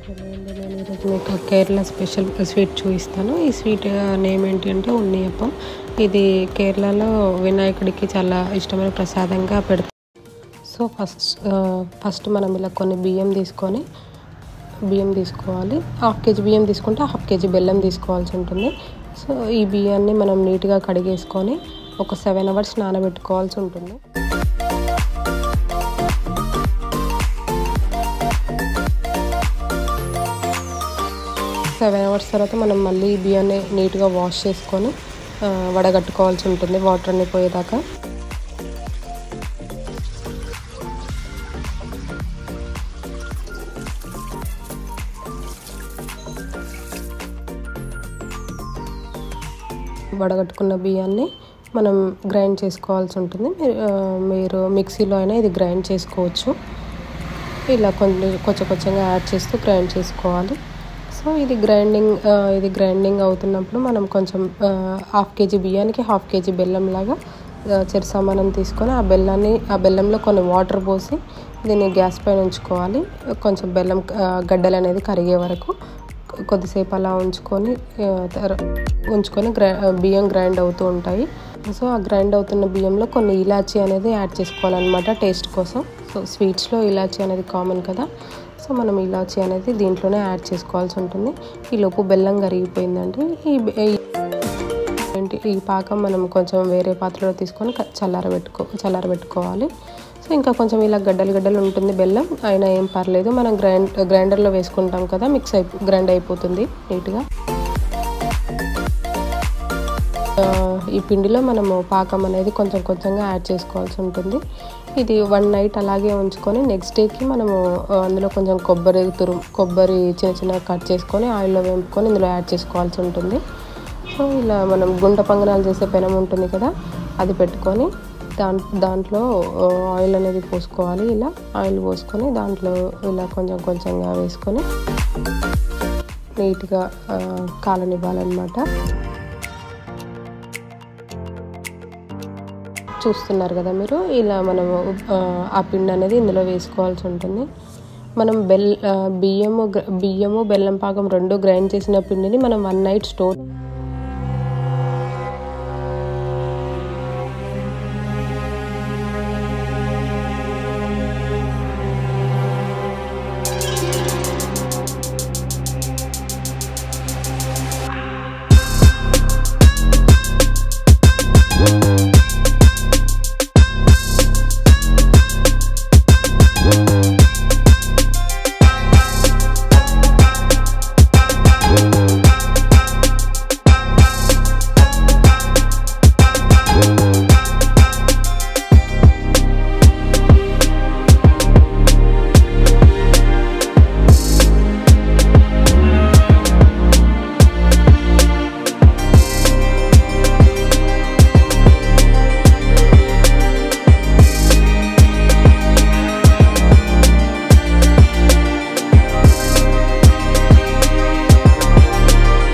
hello అండి నేను ఈరోజు మీకు కేరళ స్పెషల్ స్వీట్ చూపిస్తాను ఈ స్వీట్ నేమ్ ఏంటి అంటే ఉన్నియప్పం ఇది కేరళలో వినాయకుడికి చాలా ఇష్టమైన ప్రసాదంగా పెడతారు సో ఫస్ట్ ఫస్ట్ మనం ఇలా కొన్ని బియ్యం తీసుకొని బియ్యం తీసుకోవాలి హాఫ్ కేజీ బియ్యం తీసుకుంటే హాఫ్ కేజీ బెల్లం తీసుకోవాల్సి ఉంటుంది సో ఈ బియ్యాన్ని మనం నీట్గా కడిగేసుకొని ఒక సెవెన్ అవర్స్ నానబెట్టుకోవాల్సి ఉంటుంది సెవెన్ అవర్స్ తర్వాత మనం మళ్ళీ ఈ బియ్యాన్ని నీట్గా వాష్ చేసుకొని వడగట్టుకోవాల్సి ఉంటుంది వాటర్ అన్ని పోయేదాకా వడగట్టుకున్న బియ్యాన్ని మనం గ్రైండ్ చేసుకోవాల్సి ఉంటుంది మీరు మీరు మిక్సీలో అయినా ఇది గ్రైండ్ చేసుకోవచ్చు ఇలా కొంచెం కొంచెం కొంచెంగా యాడ్ చేస్తూ గ్రైండ్ చేసుకోవాలి సో ఇది గ్రైండింగ్ ఇది గ్రైండింగ్ అవుతున్నప్పుడు మనం కొంచెం హాఫ్ కేజీ బియ్యానికి హాఫ్ కేజీ బెల్లం లాగా చెరు సామానం తీసుకొని ఆ బెల్లాన్ని ఆ బెల్లంలో కొన్ని వాటర్ పోసి దీన్ని గ్యాస్ పైన ఉంచుకోవాలి కొంచెం బెల్లం గడ్డలు అనేది కరిగే వరకు కొద్దిసేపు అలా ఉంచుకొని ఉంచుకొని గ్రై బియ్యం గ్రైండ్ అవుతూ ఉంటాయి సో ఆ గ్రైండ్ అవుతున్న బియ్యంలో కొన్ని ఇలాచీ అనేది యాడ్ చేసుకోవాలన్నమాట టేస్ట్ కోసం సో స్వీట్స్లో ఇలాచీ అనేది కామన్ కదా సో మనం ఇలాచీ అనేది దీంట్లోనే యాడ్ చేసుకోవాల్సి ఉంటుంది ఈ లోపు బెల్లం కరిగిపోయిందండి ఈ ఏంటి ఈ పాకం మనం కొంచెం వేరే పాత్రలో తీసుకొని చల్లారబెట్టుకో చల్లారబెట్టుకోవాలి సో ఇంకా కొంచెం ఇలా గడ్డలు గడ్డలు ఉంటుంది బెల్లం అయినా ఏం పర్లేదు మనం గ్రైండ్ గ్రైండర్లో వేసుకుంటాం కదా మిక్స్ అయిపో గ్రైండ్ అయిపోతుంది నీట్గా ఈ పిండిలో మనము పాకం అనేది కొంచెం కొంచెంగా యాడ్ చేసుకోవాల్సి ఉంటుంది ఇది వన్ నైట్ అలాగే ఉంచుకొని నెక్స్ట్ డేకి మనము అందులో కొంచెం కొబ్బరి తురు కొబ్బరి చిన్న చిన్న కట్ చేసుకొని ఆయిల్లో వేపుకొని ఇందులో యాడ్ చేసుకోవాల్సి ఉంటుంది సో ఇలా మనం గుంట పంగనాలు చేసే పెనం ఉంటుంది కదా అది పెట్టుకొని దాం దాంట్లో ఆయిల్ అనేది పోసుకోవాలి ఇలా ఆయిల్ పోసుకొని దాంట్లో ఇలా కొంచెం కొంచెంగా వేసుకొని నీట్గా కాలనివ్వాలన్నమాట చూస్తున్నారు కదా మీరు ఇలా మనము ఆ పిండి అనేది ఇందులో వేసుకోవాల్సి ఉంటుంది మనం బెల్ బియ్యము బియ్యము బెల్లం పాకం రెండు గ్రైండ్ చేసిన పిండిని మనం వన్ నైట్ స్టోర్